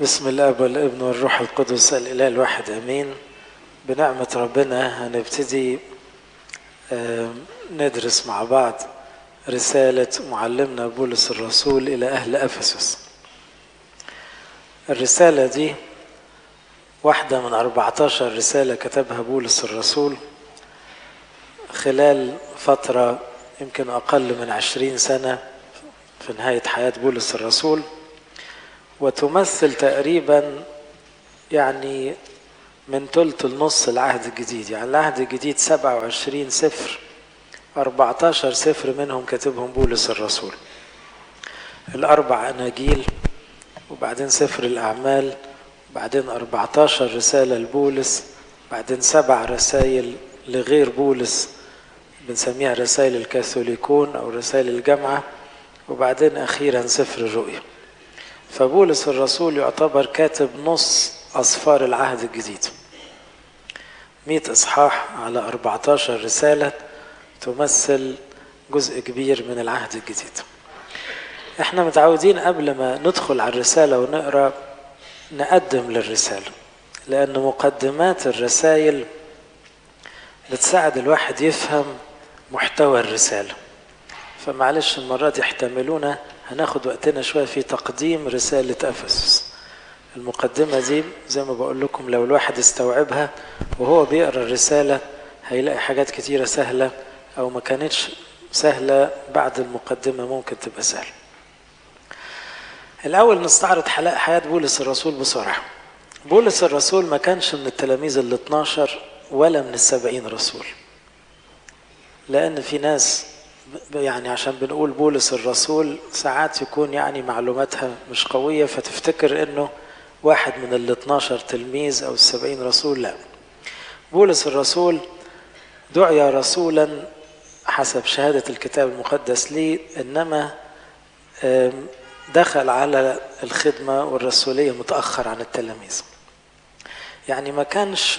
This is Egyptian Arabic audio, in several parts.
بسم الله والابن والروح القدس الاله الواحد امين بنعمه ربنا هنبتدي ندرس مع بعض رساله معلمنا بولس الرسول الى اهل افسس الرساله دي واحده من 14 رساله كتبها بولس الرسول خلال فتره يمكن اقل من عشرين سنه في نهايه حياه بولس الرسول وتمثل تقريبا يعني من ثلث النص العهد الجديد يعني العهد الجديد 27 سفر 14 سفر منهم كاتبهم بولس الرسول الأربع أناجيل وبعدين سفر الأعمال بعدين 14 رسالة لبولس بعدين سبع رسائل لغير بولس بنسميها رسائل الكاثوليكون أو رسائل الجامعة وبعدين أخيرا سفر الرؤيا فبولس الرسول يعتبر كاتب نص أصفار العهد الجديد مئة إصحاح على 14 رسالة تمثل جزء كبير من العهد الجديد احنا متعودين قبل ما ندخل على الرسالة ونقرأ نقدم للرسالة لأن مقدمات الرسائل بتساعد الواحد يفهم محتوى الرسالة فمعلش المرة دي احتملونا هناخد وقتنا شوية في تقديم رسالة أفسس المقدمة دي زي ما بقول لكم لو الواحد استوعبها وهو بيقرأ الرسالة هيلاقي حاجات كتيرة سهلة أو ما كانتش سهلة بعد المقدمة ممكن تبقى سهلة الأول نستعرض حياة بولس الرسول بسرعة بولس الرسول ما كانش من التلاميذ ال 12 ولا من السبعين رسول لأن في ناس يعني عشان بنقول بولس الرسول ساعات يكون يعني معلوماتها مش قوية فتفتكر انه واحد من ال 12 تلميذ او السبعين رسول لا بولس الرسول دعي رسولا حسب شهادة الكتاب المقدس لي انما دخل على الخدمة والرسولية متأخر عن التلاميذ يعني ما كانش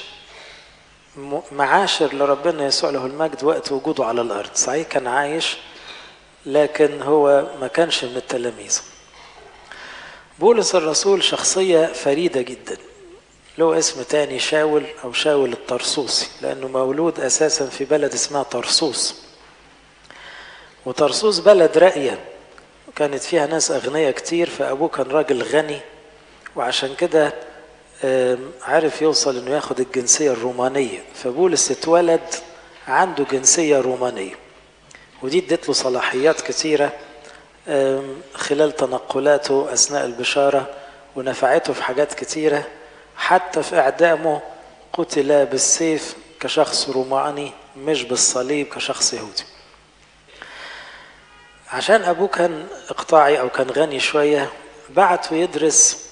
معاشر لربنا يسوع له المجد وقت وجوده على الارض صحيح كان عايش لكن هو ما كانش من التلاميذ بولس الرسول شخصية فريدة جدا له اسم تاني شاول أو شاول الطرسوسي لأنه مولود أساسا في بلد اسمها طرسوس وطرسوس بلد راقية كانت فيها ناس أغنياء كتير فأبوه كان راجل غني وعشان كده عرف يوصل انه ياخد الجنسية الرومانية فبولس اتولد عنده جنسية رومانية ودي ادت له صلاحيات كثيرة خلال تنقلاته أثناء البشارة ونفعته في حاجات كثيرة حتى في إعدامه قتل بالسيف كشخص روماني مش بالصليب كشخص يهودي عشان أبوه كان إقطاعي أو كان غني شوية بعته يدرس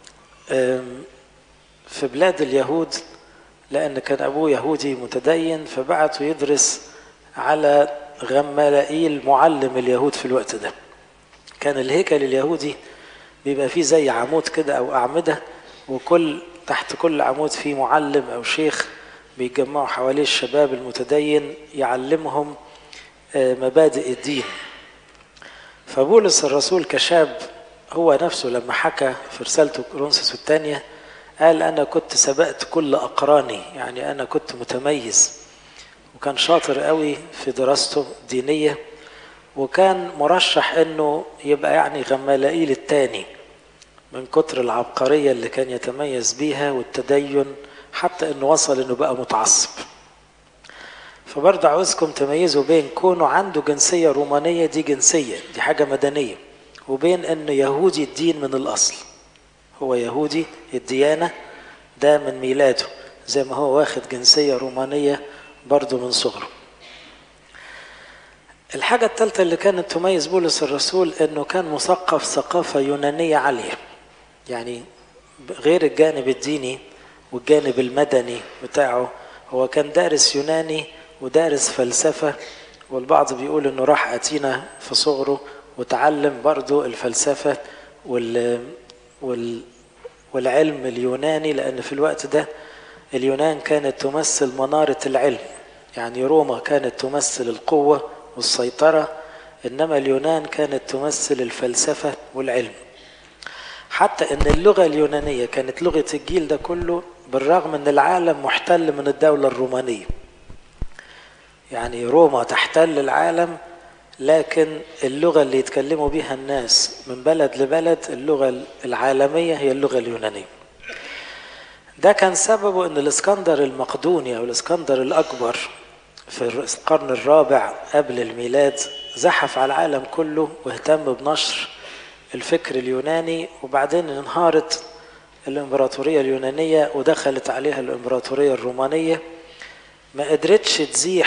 في بلاد اليهود لأن كان أبوه يهودي متدين فبعته يدرس على غمالائيل معلم اليهود في الوقت ده كان الهيكل اليهودي بيبقى فيه زي عمود كده أو أعمدة وكل تحت كل عمود فيه معلم أو شيخ بيتجمعوا حواليه الشباب المتدين يعلمهم مبادئ الدين فبولس الرسول كشاب هو نفسه لما حكى في رسالته كورنثوس الثانيه قال أنا كنت سبقت كل أقراني يعني أنا كنت متميز وكان شاطر قوي في دراسته الدينية وكان مرشح أنه يبقى يعني غمالائيل الثاني من كتر العبقرية اللي كان يتميز بيها والتدين حتى أنه وصل أنه بقى متعصب فبرضه عاوزكم تميزوا بين كونه عنده جنسية رومانية دي جنسية دي حاجة مدنية وبين أنه يهودي الدين من الأصل هو يهودي الديانة ده من ميلاده زي ما هو واخد جنسية رومانية برضه من صغره الحاجة الثالثة اللي كانت تميز بولس الرسول انه كان مثقف ثقافة يونانية عالية يعني غير الجانب الديني والجانب المدني بتاعه هو كان دارس يوناني ودارس فلسفة والبعض بيقول انه راح اتينا في صغره وتعلم برضه الفلسفة وال والعلم اليوناني لأن في الوقت ده اليونان كانت تمثل منارة العلم يعني روما كانت تمثل القوة والسيطرة إنما اليونان كانت تمثل الفلسفة والعلم حتى ان اللغة اليونانية كانت لغة الجيل ده كله بالرغم ان العالم محتل من الدولة الرومانية يعني روما تحتل العالم لكن اللغة اللي يتكلموا بها الناس من بلد لبلد اللغة العالمية هي اللغة اليونانية ده كان سببه ان الاسكندر المقدوني او الاسكندر الاكبر في القرن الرابع قبل الميلاد زحف على العالم كله واهتم بنشر الفكر اليوناني وبعدين انهارت الامبراطورية اليونانية ودخلت عليها الامبراطورية الرومانية ما قدرتش تزيح